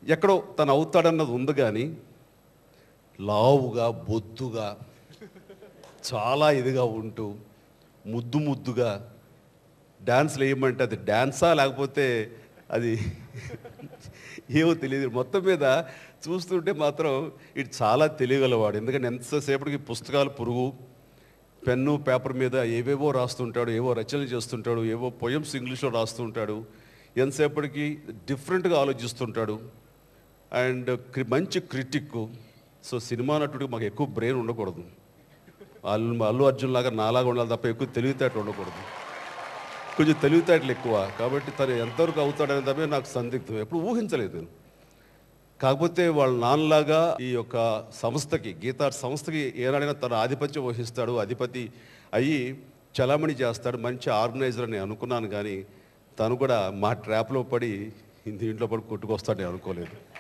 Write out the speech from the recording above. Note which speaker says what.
Speaker 1: ఎక్కడో తను అవుతాడన్నది ఉంది కానీ లావుగా బొద్దుగా చాలా ఇదిగా ఉంటూ ముద్దు ముద్దుగా డ్యాన్స్లు వేయమంటే అది డ్యాన్సా లేకపోతే అది ఏమో తెలియదు మొత్తం మీద చూస్తుంటే మాత్రం ఇటు చాలా తెలియగలవాడు ఎందుకంటే ఎంతసేపటికి పుస్తకాలు పురుగు పెన్ను పేపర్ మీద ఏవేవో రాస్తుంటాడు ఏవో రచనలు చేస్తుంటాడు ఏవో పొయమ్స్ ఇంగ్లీష్లో రాస్తుంటాడు ఎంతసేపటికి డిఫరెంట్గా ఆలోచిస్తుంటాడు అండ్ క్రి- మంచి క్రిటిక్ సో సినిమా నటుడికి మాకు ఎక్కువ బ్రెయిన్ ఉండకూడదు అల్లు అల్లు అర్జున్ లాగా నాలాగా ఉండాలి తప్ప ఎక్కువ తెలివితేటలు ఉండకూడదు కొంచెం తెలివితేటలు ఎక్కువ కాబట్టి తను ఎంతవరకు అవుతాడనే తప్పే నాకు సందిగ్ధం ఎప్పుడు ఊహించలేదు నేను కాకపోతే వాళ్ళ నాన్నలాగా ఈ యొక్క సంస్థకి గీతా సంస్థకి ఏనాడైనా తన ఆధిపత్యం వహిస్తాడు అధిపతి అయ్యి చలామణి చేస్తాడు మంచి ఆర్గనైజర్ అని అనుకున్నాను కానీ తను కూడా మా ట్రాప్లో పడి దీంట్లో పడి కొట్టుకొస్తాడని అనుకోలేదు